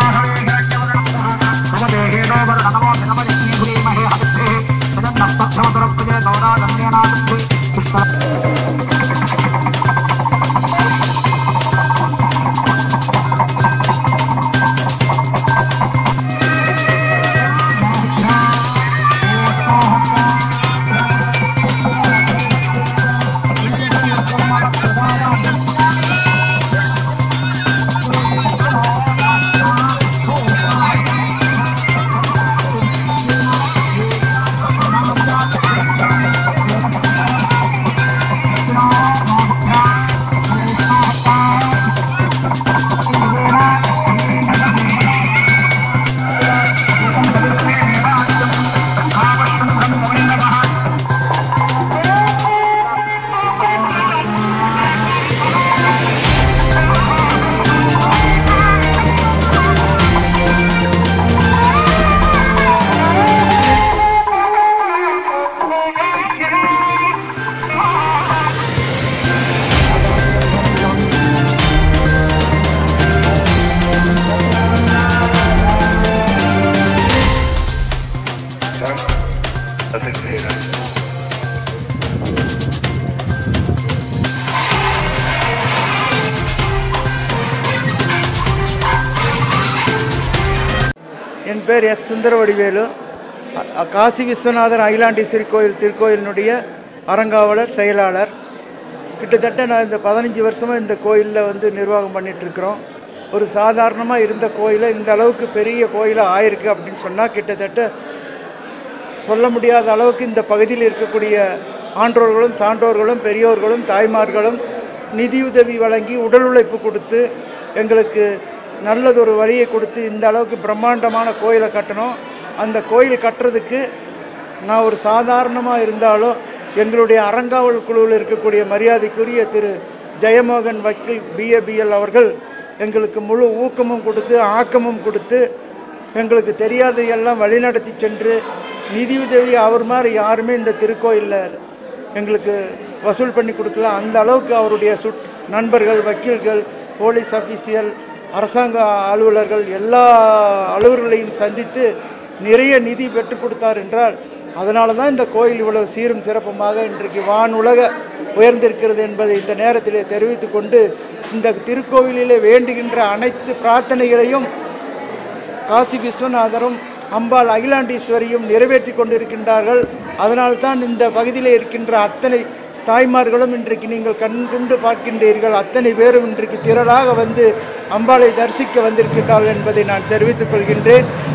என் பேர் எஸ் சுந்தரவடிவேலு அ- அ- காசி விஸ்வநாதர் அகிலாண்டீஸ்வரி கோயில் திருக்கோயிலினுடைய அறங்காவலர் செயலாளர் கிட்டத்தட்ட நான் இந்த பதினஞ்சு வருஷமாக இந்த கோயிலில் வந்து நிர்வாகம் பண்ணிட்டு இருக்கிறோம் ஒரு சாதாரணமாக இருந்த கோயிலை இந்த அளவுக்கு பெரிய கோயிலாக ஆயிருக்கு அப்படின்னு சொன்னால் கிட்டத்தட்ட சொல்ல முடியாத அளவுக்கு இந்த பகுதியில் இருக்கக்கூடிய ஆன்றோர்களும் சான்றோர்களும் பெரியோர்களும் தாய்மார்களும் நிதியுதவி வழங்கி உடல் உழைப்பு கொடுத்து எங்களுக்கு நல்லதொரு வழியை கொடுத்து இந்த அளவுக்கு பிரம்மாண்டமான கோயிலை கட்டணும் அந்த கோயில் கட்டுறதுக்கு நான் ஒரு சாதாரணமாக இருந்தாலும் எங்களுடைய அறங்காவல் குழுவில் இருக்கக்கூடிய மரியாதைக்குரிய திரு ஜெயமோகன் வக்கீல் பிஏபிஎல் அவர்கள் எங்களுக்கு முழு ஊக்கமும் கொடுத்து ஆக்கமும் கொடுத்து எங்களுக்கு தெரியாதையெல்லாம் வழிநடத்தி சென்று நிதியுதவி அவர் மாதிரி யாருமே இந்த திருக்கோயிலில் எங்களுக்கு வசூல் பண்ணி கொடுக்கல அந்த அளவுக்கு அவருடைய சுட் நண்பர்கள் வக்கீல்கள் போலீஸ் அஃபீஷியல் அரசாங்க அலுவலர்கள் எல்லா அலுவலர்களையும் சந்தித்து நிறைய நிதி பெற்றுக் கொடுத்தார் என்றால் அதனால தான் இந்த கோயில் இவ்வளவு சீரும் சிறப்புமாக இன்றைக்கு வானுலக உயர்ந்திருக்கிறது என்பதை இந்த நேரத்திலே தெரிவித்துக் கொண்டு இந்த திருக்கோவிலிலே வேண்டுகின்ற அனைத்து பிரார்த்தனைகளையும் காசி விஸ்வநாதரும் அம்பாள் அகிலாண்டீஸ்வரியும் நிறைவேற்றி கொண்டிருக்கின்றார்கள் அதனால்தான் இந்த பகுதியில் இருக்கின்ற அத்தனை தாய்மார்களும் இன்றைக்கு நீங்கள் கண் கொண்டு பார்க்கின்றீர்கள் அத்தனை பேரும் இன்றைக்கு திரளாக வந்து அம்பாளை தரிசிக்க வந்திருக்கின்றார்கள் என்பதை நான் தெரிவித்துக் கொள்கின்றேன்